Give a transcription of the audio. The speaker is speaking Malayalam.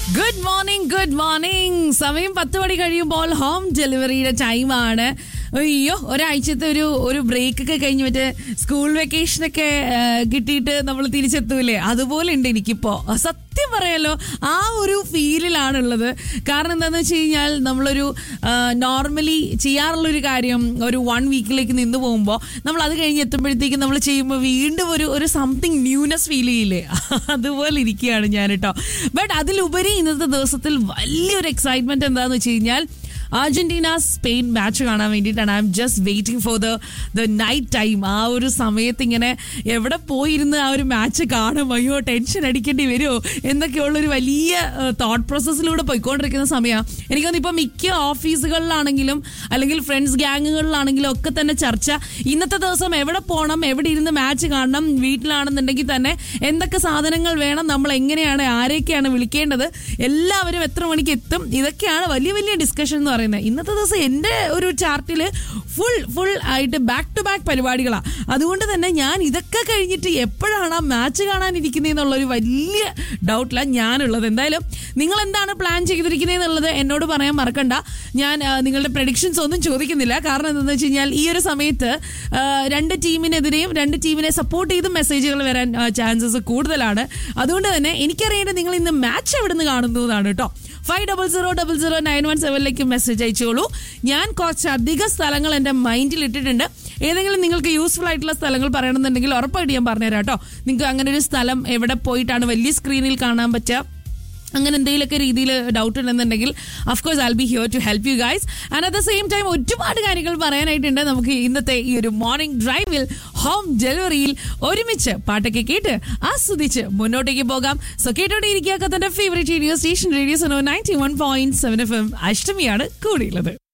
ഗുഡ് മോർണിംഗ് ഗുഡ് മോർണിംഗ് സമയം പത്ത് മണി കഴിയുമ്പോൾ ഹോം ഡെലിവറിയുടെ ടൈമാണ് അയ്യോ ഒരാഴ്ചത്തെ ഒരു ഒരു ബ്രേക്ക് ഒക്കെ കഴിഞ്ഞ് മറ്റേ സ്കൂൾ വെക്കേഷനൊക്കെ കിട്ടിയിട്ട് നമ്മൾ തിരിച്ചെത്തൂലേ അതുപോലെ ഉണ്ട് എനിക്കിപ്പോ സത്യം പറയാലോ ആ ഒരു ഫീലിലാണുള്ളത് കാരണം എന്താണെന്ന് വെച്ച് കഴിഞ്ഞാൽ നമ്മളൊരു നോർമലി ചെയ്യാറുള്ള ഒരു കാര്യം ഒരു വൺ വീക്കിലേക്ക് നിന്ന് പോകുമ്പോൾ നമ്മൾ അത് കഴിഞ്ഞ് എത്തുമ്പോഴത്തേക്കും നമ്മൾ ചെയ്യുമ്പോൾ വീണ്ടും ഒരു ഒരു സംതിങ് ന്യൂനെസ് ഫീൽ ചെയ്യില്ലേ അതുപോലെ ഇരിക്കുകയാണ് ഞാൻ കേട്ടോ ബട്ട് അതിലുപരി ഇന്നത്തെ ദിവസത്തിൽ വലിയൊരു എക്സൈറ്റ്മെന്റ് എന്താണെന്ന് വെച്ച് കഴിഞ്ഞാൽ അർജന്റീന സ്പെയിൻ മാച്ച് കാണാൻ വേണ്ടിയിട്ടാണ് I am just waiting for the the night time ആ ഒരു സമയത്ത് ഇങ്ങനെ എവിടെ പോയിരുന്ന് ആ ഒരു മാച്ച് കാണും അയ്യോ ടെൻഷൻ അടിക്കേണ്ടി വരുമോ എന്നൊക്കെയുള്ളൊരു വലിയ തോട്ട് പ്രോസസ്സിലൂടെ പോയിക്കൊണ്ടിരിക്കുന്ന സമയമാണ് എനിക്കൊന്ന് ഇപ്പോൾ മിക്ക ഓഫീസുകളിലാണെങ്കിലും അല്ലെങ്കിൽ ഫ്രണ്ട്സ് ഗ്യാങ്ങുകളിലാണെങ്കിലും ഒക്കെ തന്നെ ചർച്ച ഇന്നത്തെ ദിവസം എവിടെ പോകണം എവിടെ ഇരുന്ന് മാച്ച് കാണണം വീട്ടിലാണെന്നുണ്ടെങ്കിൽ തന്നെ എന്തൊക്കെ സാധനങ്ങൾ വേണം നമ്മൾ എങ്ങനെയാണ് ആരെയൊക്കെയാണ് വിളിക്കേണ്ടത് എല്ലാവരും എത്ര മണിക്ക് എത്തും ഇതൊക്കെയാണ് വലിയ വലിയ ഡിസ്കഷൻ എന്ന് പറയുന്നത് ഇന്നത്തെ ദിവസം എൻ്റെ ഒരു ചാർട്ടിൽ ഫുൾ ഫുൾ ആയിട്ട് ബാക്ക് ടു ബാക്ക് പരിപാടികളാണ് അതുകൊണ്ട് തന്നെ ഞാൻ ഇതൊക്കെ കഴിഞ്ഞിട്ട് എപ്പോഴാണ് ആ മാച്ച് കാണാനിരിക്കുന്നതെന്നുള്ളൊരു വലിയ ഡൗട്ടിലാണ് ഞാനുള്ളത് എന്തായാലും നിങ്ങൾ എന്താണ് പ്ലാൻ ചെയ്തിരിക്കുന്നത് എന്നുള്ളത് എന്നോട് പറയാൻ മറക്കണ്ട ഞാൻ ആ, നിങ്ങളുടെ പ്രഡിക്ഷൻസ് ഒന്നും ചോദിക്കുന്നില്ല കാരണം എന്താണെന്ന് വെച്ച് കഴിഞ്ഞാൽ ഈ ഒരു സമയത്ത് ആ, രണ്ട് ടീമിനെതിരെയും രണ്ട് ടീമിനെ സപ്പോർട്ട് ചെയ്തും മെസ്സേജുകൾ വരാൻ ചാൻസസ് കൂടുതലാണ് അതുകൊണ്ട് തന്നെ എനിക്കറിയേണ്ടത് നിങ്ങൾ ഇന്ന് മാച്ച് എവിടെ നിന്ന് കാണുന്നു എന്നാണ് കേട്ടോ five double zero double zero nine one സെവനിലേക്ക് മെസ്സേജ് അയച്ചോളൂ ഞാൻ കുറച്ച് അധിക സ്ഥലങ്ങൾ എൻ്റെ മൈൻഡിൽ ഇട്ടിട്ടുണ്ട് ഏതെങ്കിലും നിങ്ങൾക്ക് യൂസ്ഫുൾ ആയിട്ടുള്ള സ്ഥലങ്ങൾ പറയണമെന്നുണ്ടെങ്കിൽ ഉറപ്പായിട്ട് ഞാൻ പറഞ്ഞുതരാം കേട്ടോ നിങ്ങൾക്ക് അങ്ങനെ ഒരു സ്ഥലം എവിടെ പോയിട്ടാണ് വലിയ സ്ക്രീനിൽ കാണാൻ പറ്റുക അങ്ങനെ എന്തെങ്കിലുമൊക്കെ രീതിയിൽ ഡൗട്ട് ഉണ്ടെന്നുണ്ടെങ്കിൽ of course I be here to help you guys and at the same time ഒരുപാട് കാര്യങ്ങൾ പറയാനായിട്ടുണ്ട് നമുക്ക് ഇന്നത്തെ ഈ ഒരു മോർണിംഗ് ഡ്രൈവിൽ ഹോം ഡെലിവറിയിൽ ഒരുമിച്ച് പാട്ടൊക്കെ കേട്ട് ആസ്വദിച്ച് മുന്നോട്ടേക്ക് പോകാം സോ കേട്ടോണ്ടിരിക്കുക കത്തന്റെ ഫേവറേറ്റ് റേഡിയോ സ്റ്റേഷൻ റേഡിയോ സനോ ninety one point seven F M അഷ്ടമിയാണ് കൂടിയുള്ളത്